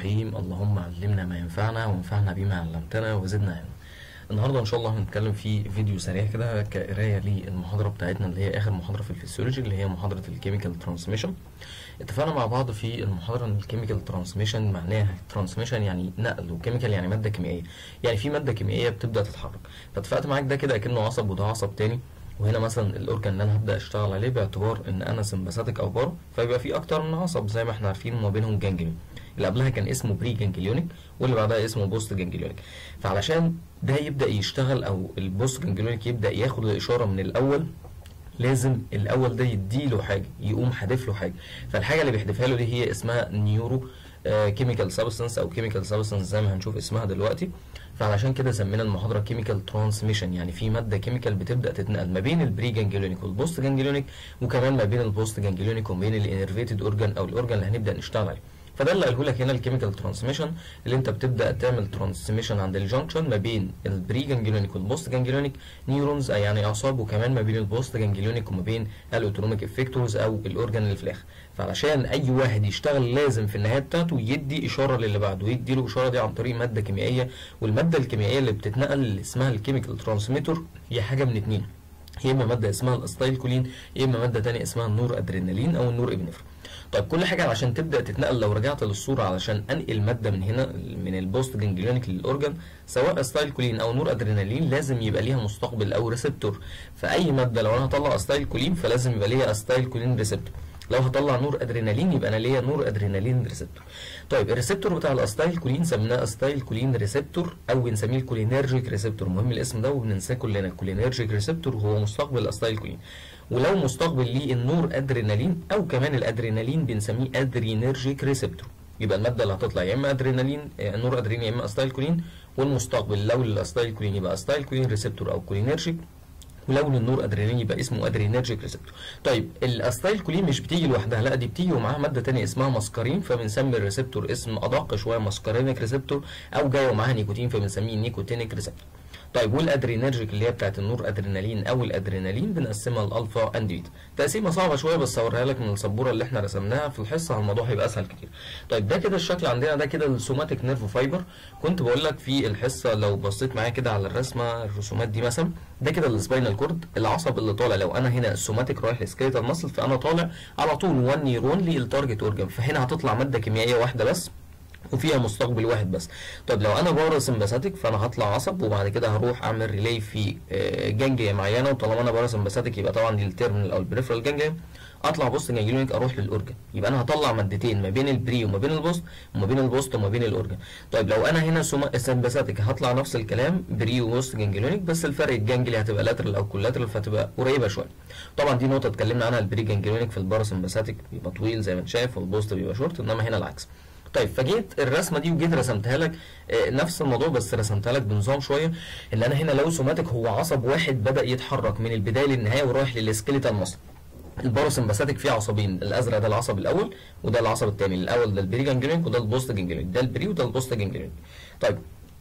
الرحيم اللهم علمنا ما ينفعنا وانفعنا بما علمتنا وزدنا علما النهارده ان شاء الله هنتكلم في فيديو سريع كده كقرايه للمحاضره بتاعتنا اللي هي اخر محاضره في الفسيولوجي اللي هي محاضره الكيميكال ترانسميشن اتفقنا مع بعض في المحاضره ان الكيميكال ترانسميشن معناها ترانسميشن يعني نقل وكيميكال يعني ماده كيميائيه يعني في ماده كيميائيه بتبدا تتحرك فاتفقت معاك ده كده اكنه عصب وده عصب تاني وهنا مثلا الاورجان اللي انا هبدا اشتغل عليه باعتبار ان انا سمباثيك او بارو فيبقى في اكتر من عصب زي ما احنا عارفين وما بينهم جانجليون اللي قبلها كان اسمه بري جانجليونيك واللي بعدها اسمه بوست جانجليونيك فعلشان ده يبدا يشتغل او البوست جانجليونيك يبدا ياخد الاشاره من الاول لازم الاول ده يديله حاجه يقوم حادف له حاجه فالحاجه اللي بيحدفها له دي هي اسمها نيورو كيميكال سبستنس او كيميكال سبستنس زي ما هنشوف اسمها دلوقتي فعلشان كده سمينا المحاضره كيميكال ترانسميشن يعني في ماده كيميكال بتبدا تتنقل ما بين البري جانجليونيك والبوست جانجليونيك وكمان ما بين البوست جانجليونيك وما بين الانرفيتد اورجان او الاورجان اللي هنبدا نشتغل عليه فده اللي قاله لك هنا الكيميكال ترانسميشن اللي انت بتبدا تعمل ترانسميشن عند الجنكشن ما بين البري جانجليونيك والبوست جانجليونيك نيورونز يعني اعصاب وكمان ما بين البوست جانجليونيك وما بين الاوتونوميك افكتورز او الاورجان اللي في الاخر فعلشان اي واحد يشتغل لازم في النهايه بتاعته يدي اشاره للي بعده يدي له اشاره دي عن طريق ماده كيميائيه والماده الكيميائيه اللي بتتنقل اللي اسمها الكيميكال ترانسميتر هي حاجه من اتنين يا اما ماده اسمها الاستايل كولين يا اما ماده ثانيه اسمها النور ادرينالين او النور ابنفرين طيب كل حاجه علشان تبدا تتنقل لو رجعت للصوره علشان انقل ماده من هنا من البوست جانجليونيك للاورجن سواء استايل كولين او نور ادرينالين لازم يبقى ليها مستقبل او ريسبتور فاي ماده لو انا هطلع استايل كولين فلازم يبقى ليها استايل كولين ريسبتور لو هطلع نور ادرينالين يبقى انا ليا نور ادرينالين ريسبتور طيب الريسبتور بتاع الاستايل كولين سميناه استايل كولين ريسبتور او بنسميه الكولينرجيك ريسبتور مهم الاسم ده وبننساه كلنا الكولينرجيك ريسبتور هو مستقبل الاستايل كولين ولو مستقبل ليه النور ادرينالين او كمان الادرينالين بنسميه ادرينرجيك ريسبتور يبقى الماده اللي هتطلع يا اما ادرينالين نور ادرينالين يا اما استايل كولين والمستقبل لو للاستايل كولين يبقى استايل كولين ريسبتور او كولينرجيك ولو للنور ادرينالين يبقى اسمه ادرينرجيك ريسبتور طيب الاستايل كولين مش بتيجي لوحدها لا دي بتيجي ومعاها ماده ثانيه اسمها ماسكارين فبنسمي الريسبتور اسم ادق شويه ماسكارينيك ريسبتور او جايه ومعاها نيكوتين فبنسميه نيكوتينيك ريسبتور طيب والادرينرجيك اللي هي بتاعت النور ادرينالين او الادرينالين بنقسمها لالفا اند بيتا تقسيمه صعبه شويه بس هوريها لك من السبوره اللي احنا رسمناها في الحصه الموضوع هيبقى اسهل كتير طيب ده كده الشكل عندنا ده كده السوماتيك نيرف فايبر كنت بقول لك في الحصه لو بصيت معايا كده على الرسمه الرسومات دي مثلا ده كده السباينال كورد العصب اللي طالع لو انا هنا السوماتيك رايح لسكيلتال ماسل فانا طالع على طول 1 نيرون للتارجت اورجان فهنا هتطلع ماده كيميائيه واحده بس وفيها مستقبل واحد بس طب لو انا بارا سمباثيك فانا هطلع عصب وبعد كده هروح اعمل ريلي في جانجليا معينه وطالما انا بارا سمباثيك يبقى طبعا دي التيرمينال او البريفرال جانجليا اطلع بوست جانجليونيك اروح للاورجن يبقى انا هطلع مادتين ما بين البري وما بين البوست وما بين البوست وما بين الاورجن طيب لو انا هنا سمباثيك هطلع نفس الكلام بري وبوست جانجليونيك بس الفرق الجانجلي هتبقى لاترال او كولاترال فهتبقى قريبه شويه طبعا دي نقطه اتكلمنا عنها البري جانجليونيك في الباراسمباثيك بيبقى طويل زي ما انت شايف والبوست بيبقى شورت انما هنا العكس طيب فجيت الرسمه دي وجيت رسمتها لك آه نفس الموضوع بس رسمتها لك بنظام شويه ان انا هنا لو سوماتيك هو عصب واحد بدا يتحرك من البدايه للنهايه ورايح للسكيليتال ماسل الباراسمباثيك فيه عصبين الازرق ده العصب الاول وده العصب الثاني الاول ده البري جانجليونيك وده البوست جانجليونيك ده البري وده البوست جانجليونيك طيب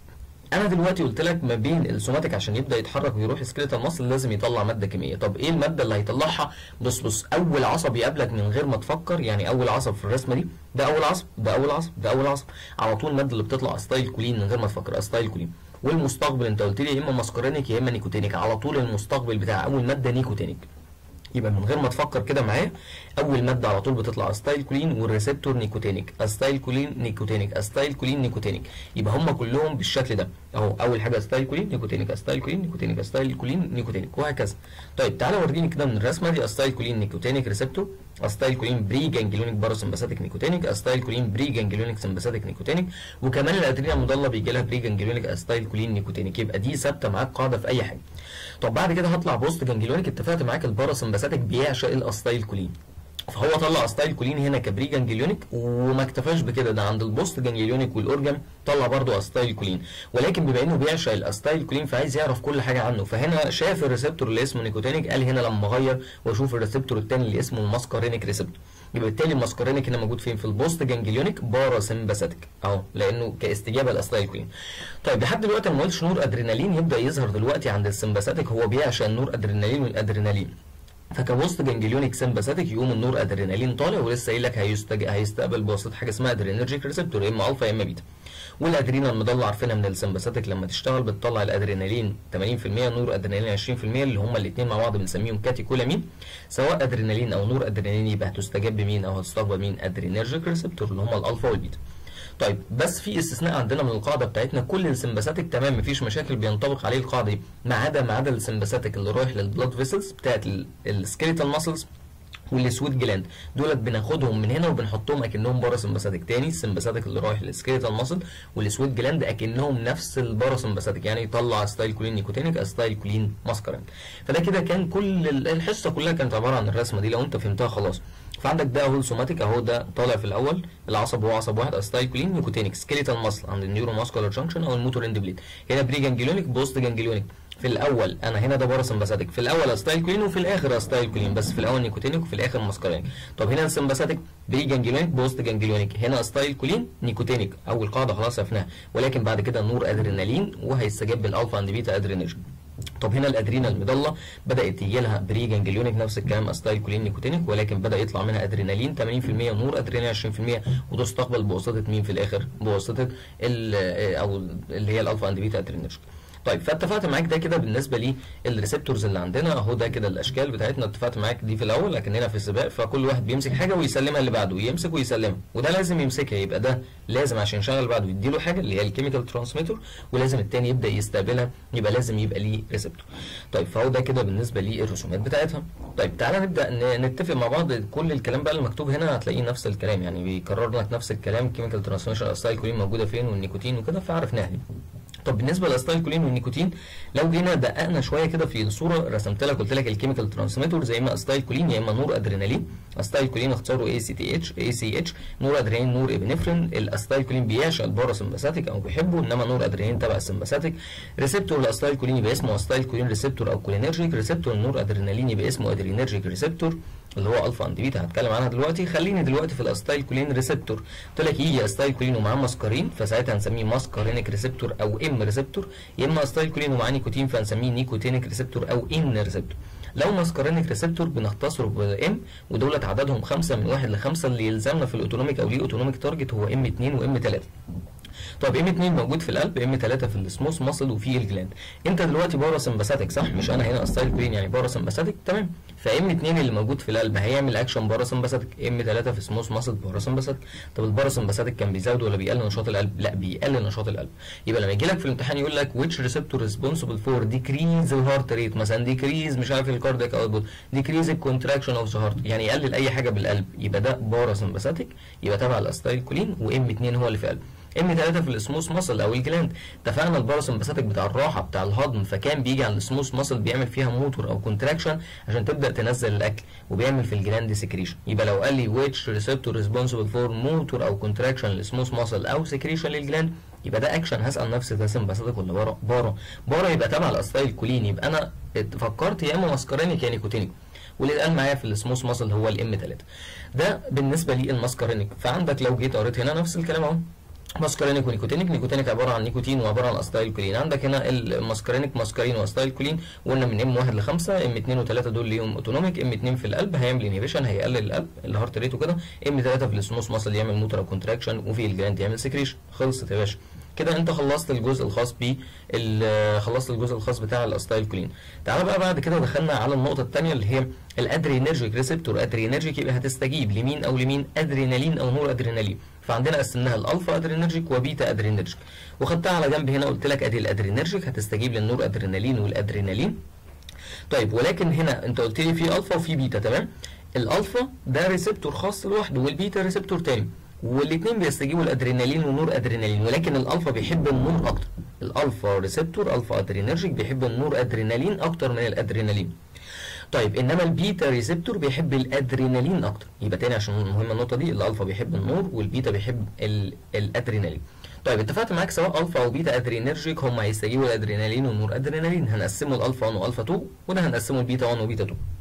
انا دلوقتي قلت لك ما بين السوماتيك عشان يبدا يتحرك ويروح سكيليتال ماسل لازم يطلع ماده كيميائيه طب ايه الماده اللي هيطلعها بص بص اول عصب يقابلك من غير ما تفكر يعني اول عصب في الرسمه دي ده اول عصب ده اول عصب ده اول عصب على طول الماده اللي بتطلع استايل كولين من غير ما تفكر استايل كولين والمستقبل انت قلت لي يا اما ماسكارينيك يا اما نيكوتينيك على طول المستقبل بتاع اول ماده نيكوتينيك يبقى من غير ما تفكر كده معايا اول ماده على طول بتطلع استايل كولين والريسبتور نيكوتينيك استايل كولين نيكوتينيك استايل كولين نيكوتينيك يبقى هم كلهم بالشكل ده اهو اول حاجه استايل كولين نيكوتينيك استايل كولين نيكوتينيك استايل كولين نيكوتينيك وهكذا طيب تعالى وريني كده من الرسمه دي استايل كولين نيكوتينيك ريسبتور استايل كولين بري جانجليونيك باراسمباثيك نيكوتينيك استايل كولين بري جانجليونيك سمباثيك نيكوتينيك وكمان الادرينال المضله بيجي لها بري جانجليونيك استايل كولين نيكوتينيك يبقى دي ثابته معاك قاعده في اي حاجه طب بعد كده هطلع بوست جانجليونيك اتفقت معاك الباراسمباثيك بيعشق الاستايل كولين فهو طلع استايل كولين هنا كبري جانجليونيك وما اكتفاش بكده ده عند البوست جانجليونيك والاورجن طلع برضه استايل كولين ولكن بما انه بيعشق الاستايل كولين فعايز يعرف كل حاجه عنه فهنا شاف الريسبتور اللي اسمه نيكوتينيك قال هنا لما اغير واشوف الريسبتور الثاني اللي اسمه الماسكارينيك ريسبتور يبقى بالتالي الماسكارينيك هنا موجود فين في البوست جانجليونيك باراسمباثيك اهو لانه كاستجابه لاستايل كولين طيب لحد دلوقتي ما قلتش نور ادرينالين يبدا يظهر دلوقتي عند السمباثيك هو بيعشق النور ادرينالين والادرينالين فكبوست جانجليونيك سمباثيك يقوم النور ادرينالين طالع ولسه قايل لك هيستج... هيستقبل بواسطه حاجه اسمها ادرينرجيك ريسبتور يا اما الفا يا اما بيتا والادرينال مضله عارفينها من السمباثيك لما تشتغل بتطلع الادرينالين 80% نور ادرينالين 20% اللي هما الاثنين مع بعض بنسميهم كاتيكولامين سواء ادرينالين او نور ادرينالين يبقى هتستجاب بمين او هتستقبل مين ادرينرجيك ريسبتور اللي هما الالفا والبيتا طيب بس في استثناء عندنا من القاعده بتاعتنا كل السمباثيك تمام مفيش مشاكل بينطبق عليه القاعده دي ما عدا ما عدا السمباثيك اللي رايح للبلاد فيسلز بتاعت السكيليتال ماسلز والسويت جلاند دولت بناخدهم من هنا وبنحطهم اكنهم باراسمباثيك تاني السمباثيك اللي رايح للسكيليتال ماسل والسويت جلاند اكنهم نفس الباراسمباثيك يعني يطلع ستايل كولين نيكوتينيك ستايل كولين ماسكرين فده كده كان كل الحصه كلها كانت عباره عن الرسمه دي لو انت فهمتها خلاص فعندك ده اهو السوماتيك اهو ده طالع في الاول العصب هو عصب واحد استايكولين نيكوتينيك سكيليتال ماسل عند النيورو ماسكولار جانكشن او الموتور اند بليد هنا بري جانجليونيك بوست جانجليونيك في الاول انا هنا ده باراسمباثيك في الاول استايكولين وفي الاخر استايكولين بس في الاول نيكوتينيك وفي الاخر ماسكارينيك طب هنا السمباثيك بري جانجليونيك بوست جانجليونيك هنا استايكولين نيكوتينيك اول قاعده خلاص عرفناها ولكن بعد كده نور ادرينالين وهيستجاب بالالفا اند بيتا ادرينيشن طب هنا الادرينال المضله بدات تيجي لها بري جانجليونيك نفس الكلام استايل كولين نيكوتينيك ولكن بدا يطلع منها ادرينالين 80% ونور ادرينالين 20% وتستقبل بواسطه مين في الاخر؟ بواسطه او اللي هي الالفا اند بيتا ادرينرجيك طيب فاتفقت معاك ده كده بالنسبه للريسبتورز اللي عندنا اهو ده كده الاشكال بتاعتنا اتفقت معاك دي في الاول لكن هنا في السباق فكل واحد بيمسك حاجه ويسلمها اللي بعده يمسك ويسلمها وده لازم يمسكها يبقى ده لازم عشان يشغل بعده يديله حاجه اللي هي الكيميكال ترانسميتر ولازم التاني يبدا يستقبلها يبقى لازم يبقى ليه ريسبتور طيب فهو ده كده بالنسبه للرسومات بتاعتها طيب تعالى نبدا نتفق مع بعض كل الكلام بقى المكتوب هنا هتلاقيه نفس الكلام يعني بيكرر لك نفس الكلام كيميكال ترانسميشن استايل كولين موجوده فين والنيكوتين وكده فعرفناها دي طب بالنسبه للاستايل كولين والنيكوتين لو جينا دققنا شويه كده في الصوره رسمت لك قلت لك الكيميكال ترانسميتر زي ما استايل كولين يا اما نور ادرينالين استايل كولين اختصاره اي سي تي اتش اي سي اتش نور ادرينالين نور ابنفرين الاستايل كولين بيعشق الباراسمباثيك او بيحبه انما نور ادرينالين تبع السمباثيك ريسبتور الاستايل كولين يبقى اسمه استايل كولين ريسبتور او كولينرجيك ريسبتور النور ادرينالين يبقى اسمه ادرينرجيك ريسبتور اللي هو الفا اند بيتا هتكلم عنها دلوقتي خليني دلوقتي في الاستايل كولين ريسبتور قلت لك يجي استايل كولين ومعاه ماسكارين فساعتها هنسميه ماسكارينيك ريسبتور او ام ريسبتور يا اما استايل كولين ومعاه نيكوتين فهنسميه نيكوتينيك ريسبتور او ان ريسبتور لو ماسكارينيك ريسبتور بنختصره بام ودولت عددهم خمسه من واحد لخمسه اللي يلزمنا في الاوتونوميك او ليه اوتونوميك تارجت هو ام 2 وام 3 طب ام 2 موجود في القلب ام 3 في السموث ماسل وفي الجلاند انت دلوقتي باراسمباثيك صح مش انا هنا استايل كولين يعني باراسمباثيك تمام فام 2 اللي موجود في القلب هيعمل اكشن باراسمباثيك ام 3 في سموث ماسل باراسمباثيك طب الباراسمباثيك كان بيزود ولا بيقلل نشاط القلب لا بيقلل نشاط القلب يبقى لما يجي لك في الامتحان يقول لك which receptor responsible for decrease الهارت ريت مثلا decrease مش عارف الكاردياك اوتبوت decrease الكونتراكشن اوف ذا هارت يعني يقلل اي حاجه بالقلب يبقى ده باراسمباثيك يبقى تبع الاستايل كولين وام 2 هو اللي في القلب ام 3 في السموث ماسل او الجلاند اتفقنا الباراسمباثيك بتاع الراحه بتاع الهضم فكان بيجي على السموث ماسل بيعمل فيها موتور او كونتراكشن عشان تبدا تنزل الاكل وبيعمل في الجلاند سكريشن يبقى لو قال لي which receptor responsible for موتور او كونتراكشن للسموث ماسل او سكريشن للجلاند يبقى ده اكشن هسال نفسي ده سمباثيك ولا بارا بارا بارا يبقى تبع الاستايل كولين يبقى انا فكرت يا اما ماسكارينيك يا نيكوتينيك واللي قال معايا في السموث ماسل هو الام 3 ده بالنسبه للماسكارينيك فعندك لو جيت قريت هنا نفس الكلام اهو ماسكارينيك ونيكوتينيك نيكوتينيك عباره عن نيكوتين وعباره عن استايل كولين عندك هنا الماسكارينيك ماسكارين واستايل كولين وقلنا من ام 1 ل 5 ام 2 و3 دول ليهم اوتونوميك ام 2 في القلب هيعمل انهبيشن هيقلل القلب الهارت ريت وكده ام 3 في السموث ماسل يعمل موتور كونتراكشن وفي الجلاند يعمل سكريشن خلصت يا باشا كده انت خلصت الجزء الخاص ب خلصت الجزء الخاص بتاع الاستايل كولين تعال بقى بعد كده دخلنا على النقطه الثانيه اللي هي الادرينرجيك ريسبتور ادرينرجيك يبقى هتستجيب لمين او لمين ادرينالين او نور ادرينالين فعندنا قسمناها الالفا ادرينرجيك وبيتا ادرينرجيك وخدتها على جنب هنا قلت لك ادي الادرينرجيك هتستجيب للنور ادرينالين والادرينالين طيب ولكن هنا انت قلت لي في الفا وفي بيتا تمام الالفا ده ريسبتور خاص لوحده والبيتا ريسبتور تاني والاثنين بيستجيبوا الادرينالين ونور ادرينالين ولكن الالفا بيحب النور اكتر الالفا ريسبتور الفا ادرينرجيك بيحب النور ادرينالين اكتر من الادرينالين طيب انما البيتا ريسبتور بيحب الادرينالين اكتر يبقى تاني عشان مهمه النقطه دي الالفا بيحب النور والبيتا بيحب الادرينالين طيب اتفقت معاك سواء الفا او بيتا ادرينرجيك هم هيستجيبوا الادرينالين والنور ادرينالين هنقسمه الالفا 1 والفا 2 وده هنقسمه البيتا 1 وبيتا 2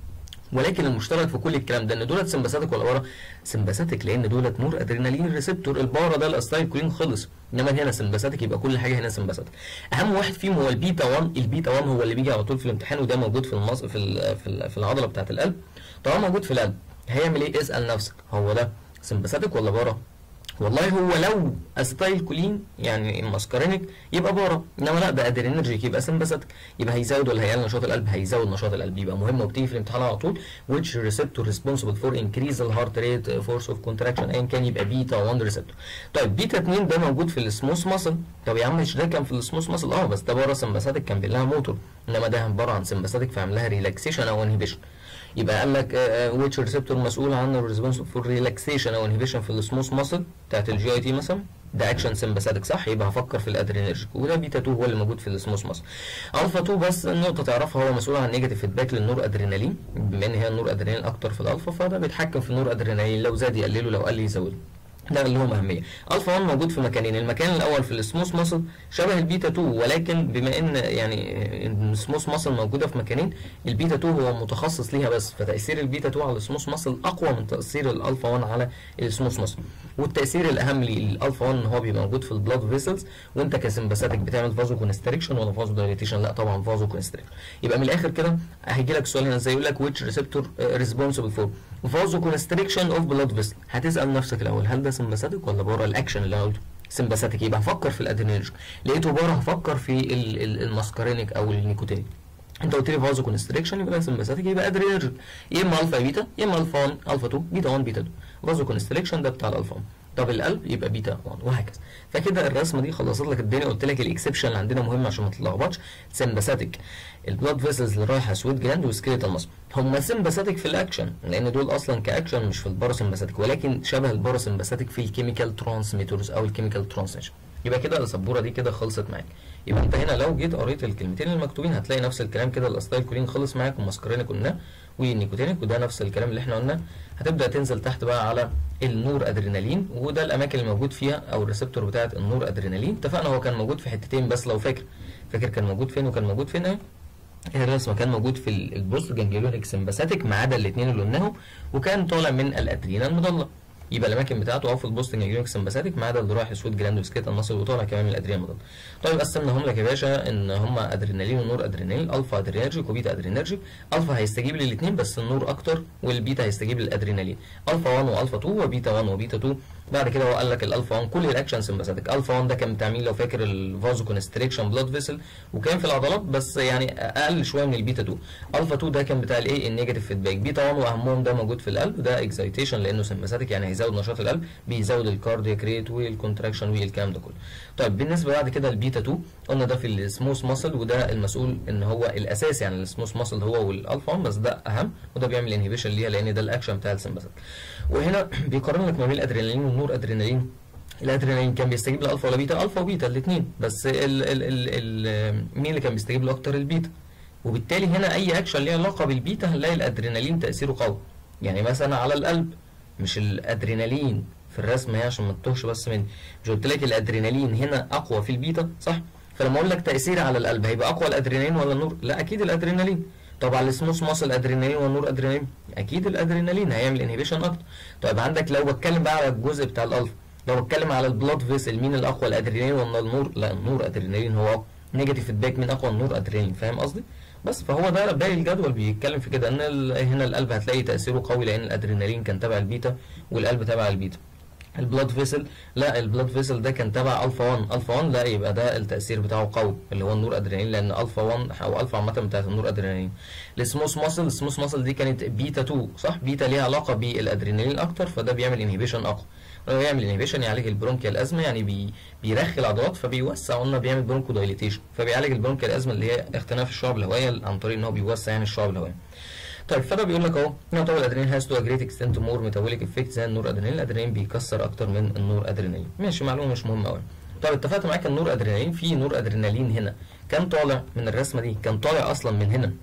ولكن المشترك في كل الكلام ده ان دولت سمباثيك ولا بارا سمباثيك لان دولت نور ادرينالين ريسبتور البارا ده الاستايل كولين خلص انما هنا سمباثيك يبقى كل حاجه هنا سمباثيك اهم واحد فيهم هو البيتا 1 البيتا 1 هو اللي بيجي على طول في الامتحان وده موجود في المص... في ال... في, ال... في العضله بتاعه القلب طالما موجود في القلب هيعمل ايه اسال نفسك هو ده سمباثيك ولا بارا والله هو لو استايل كولين يعني الماسكارينيك يبقى بارا انما لا ده ادرينرجيك يبقى سمباثيك يبقى هيزود ولا هيقلل نشاط القلب هيزود نشاط القلب يبقى مهم وبتيجي في الامتحان على طول which receptor responsible for increase the heart rate force of contraction ايا كان يبقى بيتا 1 ريسبتور طيب بيتا 2 ده موجود في السموث ماسل طب يا عم مش ده كان في السموث ماسل اه بس ده بارا سمباثيك كان بيقول لها موتور انما ده عباره عن سمباثيك فعمل لها ريلاكسيشن او انهبيشن يبقى قال لك ويتش ريسبتور مسؤول عن الريسبونس فور ريلاكسيشن او انهبيشن في السموث ماسل بتاعت الجي اي تي مثلا ده اكشن سمباثيك صح يبقى هفكر في الادرينرجيك وده بيتا 2 هو اللي موجود في السموث ماسل الفا 2 بس النقطه تعرفها هو مسؤول عن نيجاتيف فيدباك للنور ادرينالين بما ان هي النور ادرينالين اكتر في الالفا فده بيتحكم في النور ادرينالين لو زاد يقلله لو قل يزوده ده اللي هو اهميه الفا 1 موجود في مكانين المكان الاول في السموث ماسل شبه البيتا 2 ولكن بما ان يعني السموث ماسل موجوده في مكانين البيتا 2 هو متخصص ليها بس فتاثير البيتا 2 على السموث ماسل اقوى من تاثير الالفا 1 على السموث ماسل والتاثير الاهم للالفا 1 ان هو بيبقى موجود في البلاد فيسلز وانت كسمباثيك بتعمل فازو كونستريكشن ولا فازو دايليتيشن لا طبعا فازو كونستريكشن يبقى من الاخر كده هيجي لك سؤال هنا ازاي يقول لك which receptor responsible for فازو كونستريكشن اوف بلاد فيسل هتسال نفسك الاول هل ده سمباثيك ولا بره الاكشن اللي انا قلته سمباثيك يبقى هفكر في الادرينرجيك لقيته بره هفكر في الماسكارينيك او النيكوتين انت قلت لي فازو كونستريكشن يبقى سمباثيك يبقى ادرينرجيك يا اما الفا بيتا يا اما الفا 1 الفا 2 بيتا 1 بيتا 2 فازو كونستريكشن ده بتاع الالفا 1 طب القلب يبقى بيتا 1 وهكذا فكده الرسمه دي خلصت لك الدنيا قلت لك الاكسبشن اللي عندنا مهم عشان ما تتلخبطش سمباثيك البلاد فيسلز اللي رايحه سويت جلاند وسكيليتال ماسل هم سمباثيك في الاكشن لان دول اصلا كاكشن مش في الباراسمباثيك ولكن شبه الباراسمباثيك في الكيميكال ترانسميترز او الكيميكال ترانسميشن يبقى كده السبوره دي كده خلصت معاك يبقى انت هنا لو جيت قريت الكلمتين المكتوبين هتلاقي نفس الكلام كده الاستايل كولين خلص معاك والماسكارينيك قلناه والنيكوتينيك وده نفس الكلام اللي احنا قلناه هتبدا تنزل تحت بقى على النور ادرينالين وده الاماكن اللي موجود فيها او الريسبتور بتاعه النور ادرينالين اتفقنا هو كان موجود في حتتين بس لو فاكر فاكر كان موجود فين وكان موجود فين اهي الرسمه كان موجود في البوست جانجليونيك سمباثيك ما عدا الاثنين اللي قلناهم وكان طالع من الادرينال مضله يبقى الاماكن بتاعته اهو في البوست جانجليونيك سمباثيك ما عدا اللي رايح سويت جلاند وسكيت المصل وطالع كمان من الادرينال مضله طيب قسمناهم لك يا باشا ان هم ادرينالين ونور ادرينالين الفا ادرينرجيك وبيتا ادرينرجيك الفا هيستجيب للاثنين بس النور اكتر والبيتا هيستجيب للادرينالين الفا 1 والفا 2 وبيتا 1 وبيتا 2 بعد كده هو قال لك الالفا 1 كل الاكشن سمباثيك الفا 1 ده كان بتاع مين لو فاكر الفازو كونستريكشن بلاد فيسل وكان في العضلات بس يعني اقل شويه من البيتا 2 الفا 2 ده كان بتاع الايه النيجاتيف فيدباك بيتا 1 واهمهم ده موجود في القلب ده اكسايتيشن لانه سمباثيك يعني هيزود نشاط القلب بيزود الكاردياك ريت والكونتراكشن والكلام ده كله طيب بالنسبه بعد كده البيتا 2 قلنا ده في السموث ماسل وده المسؤول ان هو الاساس يعني السموث ماسل هو والالفا 1 بس ده اهم وده بيعمل انهبيشن ليها لان ده الاكشن بتاع السمباثيك وهنا بيقارن لك ما بين الادرينالين والنور ادرينالين الادرينالين كان بيستجيب لالفا ولا بيتا الفا وبيتا الاثنين بس ال ال ال ال مين اللي كان بيستجيب له اكتر البيتا وبالتالي هنا اي اكشن ليه علاقه بالبيتا هنلاقي الادرينالين تاثيره قوي يعني مثلا على القلب مش الادرينالين في الرسم هي عشان ما تتوهش بس مني مش قلت لك الادرينالين هنا اقوى في البيتا صح فلما اقول لك تاثير على القلب هيبقى اقوى الادرينالين ولا النور لا اكيد الادرينالين طب على السموث ماسل ادرينالين والنور ادرينالين اكيد الادرينالين هيعمل انهبيشن اكتر طيب عندك لو بتكلم بقى على الجزء بتاع الالفا لو بتكلم على البلاد فيسل مين الاقوى الادرينالين ولا النور لا النور ادرينالين هو اقوى نيجاتيف فيدباك من اقوى النور ادرينالين فاهم قصدي بس فهو ده باقي الجدول بيتكلم في كده ان هنا القلب هتلاقي تاثيره قوي لان الادرينالين كان تبع البيتا والقلب تبع البيتا البلاد فيسل لا البلاد فيسل ده كان تبع الفا 1 الفا 1 لا يبقى ده التاثير بتاعه قوي اللي هو النور ادرينالين لان الفا 1 او الفا عامه بتاعت النور ادرينالين السموث ماسل السموث ماسل دي كانت بيتا 2 صح بيتا ليها علاقه بالادرينالين اكتر فده بيعمل انهبيشن اقوى لو يعمل انهبيشن يعالج البرونكيال ازمه يعني بي بيرخي العضلات فبيوسع قلنا بيعمل برونكو دايليتيشن فبيعالج البرونكيال ازمه اللي هي اختناق الشعب الهوائيه عن طريق ان هو بيوسع يعني الشعب الهوائيه طيب فده بيقول لك اهو ان طبعا الادرينالين هاز تو جريت اكستنت مور ميتابوليك افكت زي النور ادرينالين الادرينالين بيكسر اكتر من النور ادرينالين ماشي معلومه مش مهمه قوي طب اتفقت معاك النور ادرينالين في نور ادرينالين هنا كان طالع من الرسمه دي كان طالع اصلا من هنا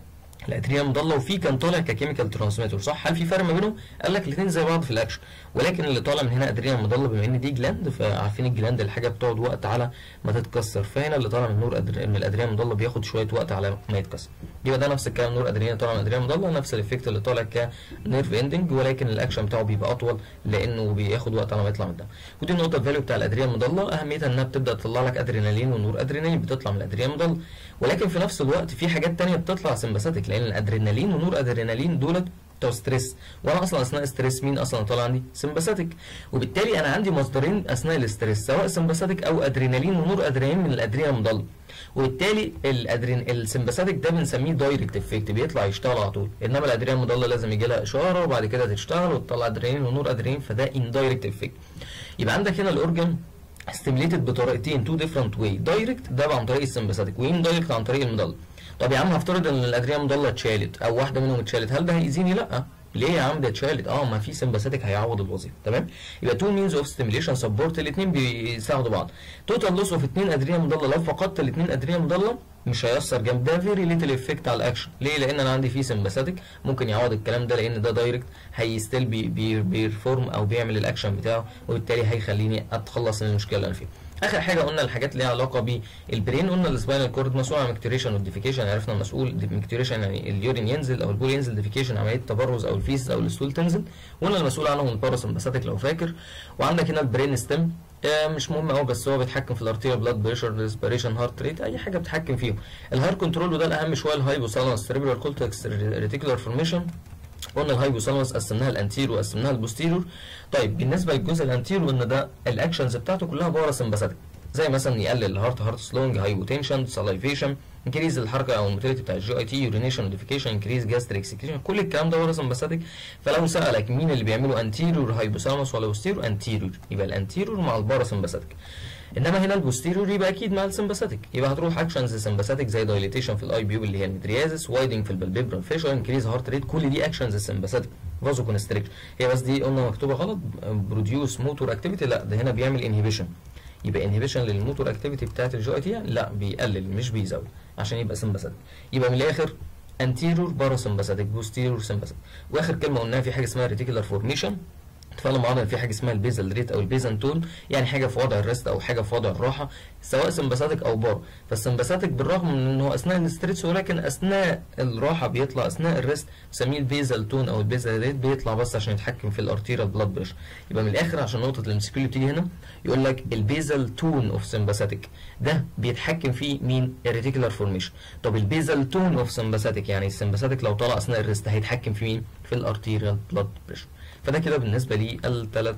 الادرينال مضله وفي كان طالع ككيميكال ترانسميتر صح هل في فرق ما بينهم قال لك الاثنين زي بعض في الاكشن ولكن اللي طالع من هنا ادرينال مضله بما ان دي جلاند فعارفين الجلاند الحاجه بتقعد وقت على ما تتكسر فهنا اللي طالع من نور أدر... من الادرينال مضله بياخد شويه وقت على ما يتكسر يبقى ده نفس الكلام نور ادرينال طالع من الادرينال مضله نفس الايفكت اللي طالع كنيرف اندنج ولكن الاكشن بتاعه بيبقى اطول لانه بياخد وقت على ما يطلع من الدم ودي النقطه الفاليو بتاع الادرينال مضله اهميتها انها بتبدا تطلع لك ادرينالين ونور ادرينالين بتطلع من الادرينال مضله ولكن في نفس الوقت في حاجات تانية بتطلع سمباثيك لان الادرينالين ونور ادرينالين دولت بتوع ستريس وانا اصلا اثناء ستريس مين اصلا طالع عندي سمباثيك وبالتالي انا عندي مصدرين اثناء الاستريس سواء سمباثيك او ادرينالين ونور ادرينالين من الادرينال مضل وبالتالي الادرين السمباثيك ده بنسميه دايركت افكت بيطلع يشتغل على طول انما الادرينال مضله لازم يجي لها اشاره وبعد كده تشتغل وتطلع ادرينالين ونور ادرينالين فده اندايركت افكت يبقى عندك هنا الاورجن ستيميليتد بطريقتين تو ديفرنت واي دايركت ده عن طريق السمباثيك واندايركت عن طريق المضله طب يا عم هفترض ان الادرينال مضله اتشالت او واحده منهم اتشالت هل ده هيأذيني لا ليه يا عم ده اتشالت اه ما في سمباثيك هيعوض الوظيفه تمام يبقى تو مينز اوف ستيميليشن سبورت الاثنين بيساعدوا بعض توتال لوس اوف اثنين ادرينال مضله لو فقدت الاثنين ادرينال مضله مش هيأثر جامد ده فيري ليتل افكت على الاكشن ليه لان انا عندي فيه سمباثيك ممكن يعوض الكلام ده لان ده دايركت هيستيل بي بي بيرفورم او بيعمل الاكشن بتاعه وبالتالي هيخليني اتخلص من المشكله اللي انا فيها اخر حاجه قلنا الحاجات اللي ليها علاقه بالبرين قلنا السباينال كورد مسؤول عن المكتوريشن والديفيكيشن عرفنا مسؤول المكتوريشن يعني اليورين ينزل او البول ينزل ديفيكيشن عمليه تبرز او الفيس او الستول تنزل وقلنا المسؤول عنهم الباراسمباثيك لو فاكر وعندك هنا البرين ستيم مش مهم قوي بس هو بيتحكم في الارتيريا بلاد بريشر ريسبيريشن هارت ريت اي حاجه بتحكم فيهم الهاير كنترول وده الاهم شويه الهايبوثالاموس سيريبرال كورتكس ريتيكولار فورميشن قلنا الهايبوثالاموس قسمناها الانتيرو وقسمناها البوستيرور طيب بالنسبه للجزء الانتيرو ان ده الاكشنز بتاعته كلها باراسمباثيك زي مثلا يقلل الهارت هارت سلونج هايبوتنشن سلايفيشن انكريز الحركه او الموتيليتي بتاع الجي اي تي يورينيشن نوتيفيكيشن انكريز جاستريك سكريشن كل الكلام ده ورا سمباثيك فلو سالك مين اللي بيعملوا انتيريور هايبوثالاموس ولا بوستيريور انتيريور يبقى الانتيريور مع الباراسمباثيك انما هنا البوستيريور يبقى اكيد مع السمباثيك يبقى هتروح اكشنز سمباثيك زي دايليتيشن في الاي بيو اللي هي الميدريازس وايدنج في البلبيبرال فيشر انكريز هارت ريت كل دي اكشنز سمباثيك فازو كونستريكشن هي بس دي قلنا مكتوبه غلط بروديوس موتور اكتيفيتي لا ده هنا بيعمل انهبيشن يبقى انهبيشن للموتور اكتيفيتي بتاعت الجي اي تي لا بيقلل مش بيزود عشان يبقى سمباثيك يبقى من الاخر انتيرور باراسمباثيك بوستيرور سمباثيك واخر كلمه قلناها في حاجه اسمها ريتيكولار فورميشن اتفقنا مع بعض في حاجه اسمها البيزل ريت او البيزن تون يعني حاجه في وضع الريست او حاجه في وضع الراحه سواء سمباثيك او بار فالسمباثيك بالرغم من ان هو اثناء الاستريتش ولكن اثناء الراحه بيطلع اثناء الريست بنسميه البيزل تون او البيزل ريت بيطلع بس عشان يتحكم في الارتيريال بلاد بريشر يبقى من الاخر عشان نقطه الامسكيو اللي بتيجي هنا يقول لك البيزل تون اوف سمباثيك ده بيتحكم فيه مين الريتيكولار فورميشن طب البيزل تون اوف سمباثيك يعني السمباثيك لو طلع اثناء الريست هيتحكم في مين في الارتيريال بلاد بريشر فده كده بالنسبه لي الثلاث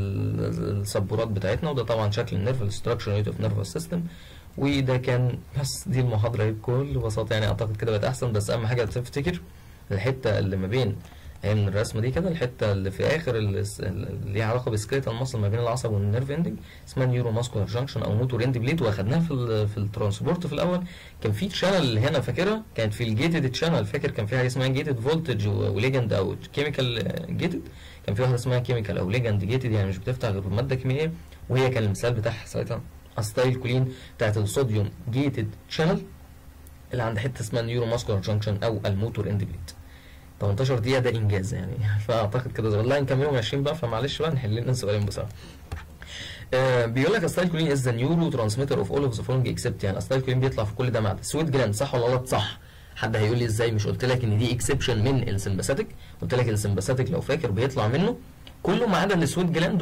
السبورات بتاعتنا وده طبعا شكل النيرف الاستراكشر يونت اوف نيرفس سيستم وده كان بس دي المحاضره بكل بساطه يعني اعتقد كده بقت احسن بس اهم حاجه تفتكر الحته اللي ما بين هي من الرسمه دي كده الحته اللي في اخر اللي ليها علاقه بسكريتال ماسل ما بين العصب والنيرف اندنج اسمها نيورو ماسكولار جانكشن او موتور اند بليد واخدناها في ال في الترانسبورت في الاول كان في تشانل هنا فاكرها كانت في الجيتد تشانل فاكر كان في حاجه اسمها جيتد فولتج وليجند او كيميكال جيتد كان في واحده اسمها كيميكال او ليجند جيتد يعني مش بتفتح غير بماده كيميائيه وهي كان المثال بتاعها ساعتها استايل كولين بتاعت الصوديوم جيتد شانل اللي عند حته اسمها نيورو ماسكولار جانكشن او الموتور اند بليد 18 دقيقة ده إنجاز يعني فأعتقد كده والله نكملهم 20 بقى فمعلش بقى نحل لنا سؤالين بسرعة. آه بيقول لك استايل كولين از ذا نيورو ترانسميتر اوف اول اوف ذا فولوينج اكسبت يعني استايل كولين بيطلع في كل ده معدة سويت جلاند صح ولا غلط؟ صح. حد هيقول لي ازاي مش قلت لك ان دي اكسبشن من السمباثيك قلت لك السمباثيك لو فاكر بيطلع منه كله ما عدا السويت جلاند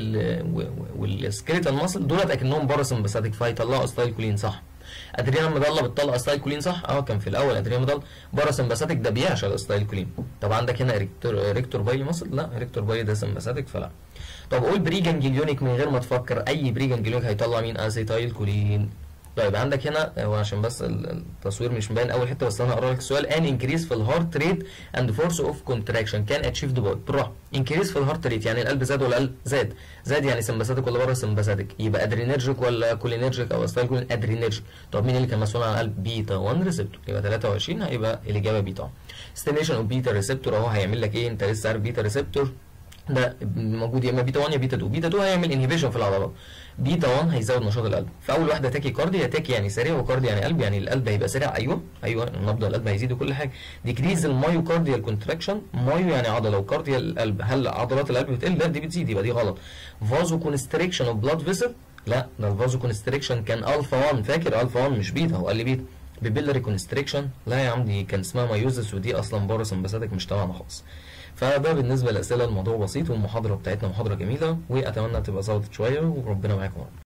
والسكريتال ماسل دولت اكنهم بره سمباثيك فهيطلعوا استايل كولين صح. ادريان مضله بتطلع استايل كولين صح؟ اه كان في الاول ادريان مضله بره سمباثيك ده بيعشق الاستايل كولين. طب عندك هنا ريكتور ريكتور بايلي ماسل؟ لا ريكتور بايلي ده سمباثيك فلا. طب قول بري جانجليونيك من غير ما تفكر اي بري جانجليونيك هيطلع مين؟ اسيتايل كولين. طيب عندك هنا هو عشان بس التصوير مش مبين اول حته بس انا هقرا لك السؤال ان انكريز في الهارت ريت اند فورس اوف كونتراكشن كان اتشيفد باي بالراحه انكريز في الهارت ريت يعني القلب زاد ولا قل زاد زاد يعني سمباثيك ولا بره سمباثيك يبقى ادرينرجيك ولا كولينرجيك او استايل كولين ادرينرجيك طب مين اللي كان مسؤول عن القلب بيتا 1 ريسبتور يبقى 23 هيبقى الاجابه بيتا ستيميشن اوف بيتا ريسبتور اهو هيعمل لك ايه انت لسه عارف بيتا ريسبتور ده موجود يا اما بيتا 1 يا بيتا 2 بيتا 2 هيعمل انهبيشن في العضلات بيتا 1 هيزود نشاط القلب فاول واحده تاكي كارديا تاكي يعني سريع وكارديا يعني قلب يعني القلب هيبقى سريع ايوه ايوه نبض القلب هيزيد وكل حاجه ديكريز المايوكارديال كونتراكشن مايو يعني عضله وكارديا القلب هل عضلات القلب بتقل لا دي بتزيد يبقى دي غلط فازو كونستريكشن اوف بلاد فيسل لا ده الفازو كونستريكشن كان الفا 1 فاكر الفا 1 مش بيتا هو قال لي بيتا بيبيلاري كونستريكشن لا يا عم دي كان اسمها مايوزس ودي اصلا باراسمباثيك مش تبعنا خالص فده بالنسبه للاسئله الموضوع بسيط والمحاضره بتاعتنا محاضره جميله واتمنى تبقى ظبطت شويه وربنا معاكم